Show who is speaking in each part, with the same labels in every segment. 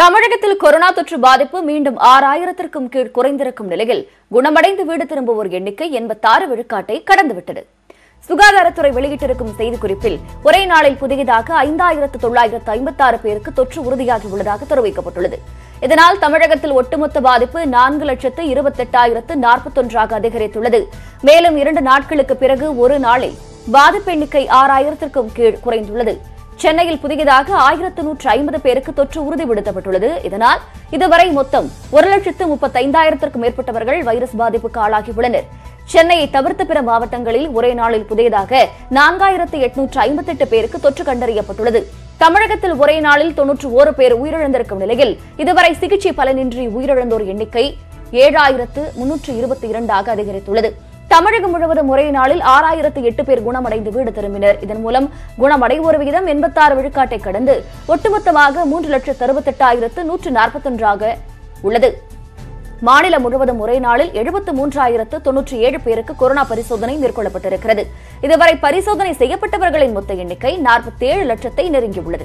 Speaker 1: தமிழகத்தில் கொரோனா தொற்று பாதிப்பு மீண்டும் ஆறாயிரத்திற்கும் கீழ் குறைந்திருக்கும் நிலையில் குணமடைந்து வீடு திரும்புவோர் எண்ணிக்கை எண்பத்தாறு விழுக்காட்டை கடந்துவிட்டது சுகாதாரத்துறை வெளியிட்டிருக்கும் செய்திக்குறிப்பில் ஒரே நாளில் புதியதாக ஐந்தாயிரத்து தொள்ளாயிரத்து ஐம்பத்தாறு பேருக்கு தொற்று உறுதியாகியுள்ளதாக தெரிவிக்கப்பட்டுள்ளது இதனால் தமிழகத்தில் ஒட்டுமொத்த பாதிப்பு நான்கு லட்சத்து இருபத்தெட்டாயிரத்து நாற்பத்தொன்றாக அதிகரித்துள்ளது மேலும் இரண்டு நாட்களுக்கு பிறகு ஒரு நாளில் பாதிப்பு எண்ணிக்கை ஆறாயிரத்திற்கும் கீழ் குறைந்துள்ளது சென்னையில் புதியதாக ஆயிரத்து நூற்று ஐம்பது பேருக்கு தொற்று உறுதிப்படுத்தப்பட்டுள்ளது இதனால் இதுவரை மொத்தம் ஒரு லட்சத்து முப்பத்தைந்தாயிரத்திற்கும் மேற்பட்டவர்கள் வைரஸ் பாதிப்புக்கு ஆளாகியுள்ளனர் சென்னையை தவிர்த்த பிற மாவட்டங்களில் ஒரே நாளில் புதியதாக நான்காயிரத்து எட்நூற்று ஐம்பத்தெட்டு பேருக்கு தொற்று கண்டறியப்பட்டுள்ளது தமிழகத்தில் ஒரே நாளில் தொன்னூற்று ஓரு பேர் உயிரிழந்திருக்கும் நிலையில் இதுவரை சிகிச்சை பலனின்றி உயிரிழந்தோர் எண்ணிக்கை ஏழாயிரத்து முன்னூற்று இருபத்தி இரண்டாக அதிகரித்துள்ளது தமிழகம் முழுவதும் ஒரே நாளில் ஆறாயிரத்து எட்டு பேர் குணமடைந்து வீடு திரும்பினர் இதன் மூலம் குணமடைவோர் விகிதம் எண்பத்தாறு விழுக்காட்டை கடந்து ஒட்டுமொத்தமாக மூன்று லட்சத்து அறுபத்தெட்டாயிரத்து நூற்று நாற்பத்தொன்றாக உள்ளது மாநிலம் முழுவதும் ஒரே நாளில் எழுபத்து மூன்றாயிரத்து தொன்னூற்றி ஏழு பேருக்கு கொரோனா பரிசோதனை மேற்கொள்ளப்பட்டிருக்கிறது இதுவரை பரிசோதனை செய்யப்பட்டவர்களின் மொத்த எண்ணிக்கை நாற்பத்தேழு லட்சத்தை நெருங்கியுள்ளது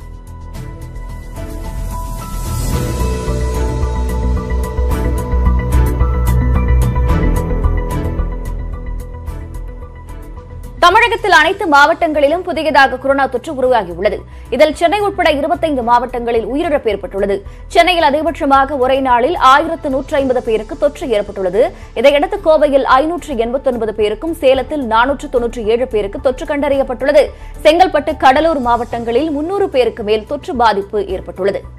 Speaker 1: தமிழகத்தில் அனைத்து மாவட்டங்களிலும் புதியதாக கொரோனா தொற்று உருவாகியுள்ளது இதில் சென்னை உட்பட இருபத்தைந்து மாவட்டங்களில் உயிரிழப்பு ஏற்பட்டுள்ளது சென்னையில் அதிகபட்சமாக ஒரே நாளில் ஆயிரத்து நூற்று ஐம்பது பேருக்கு தொற்று ஏற்பட்டுள்ளது இதையடுத்து கோவையில் ஐநூற்று எண்பத்தொன்பது பேருக்கும் சேலத்தில் நானூற்று தொன்னூற்றி ஏழு பேருக்கு தொற்று கண்டறியப்பட்டுள்ளது செங்கல்பட்டு கடலூர் மாவட்டங்களில் முன்னூறு பேருக்கு மேல் தொற்று பாதிப்பு ஏற்பட்டுள்ளது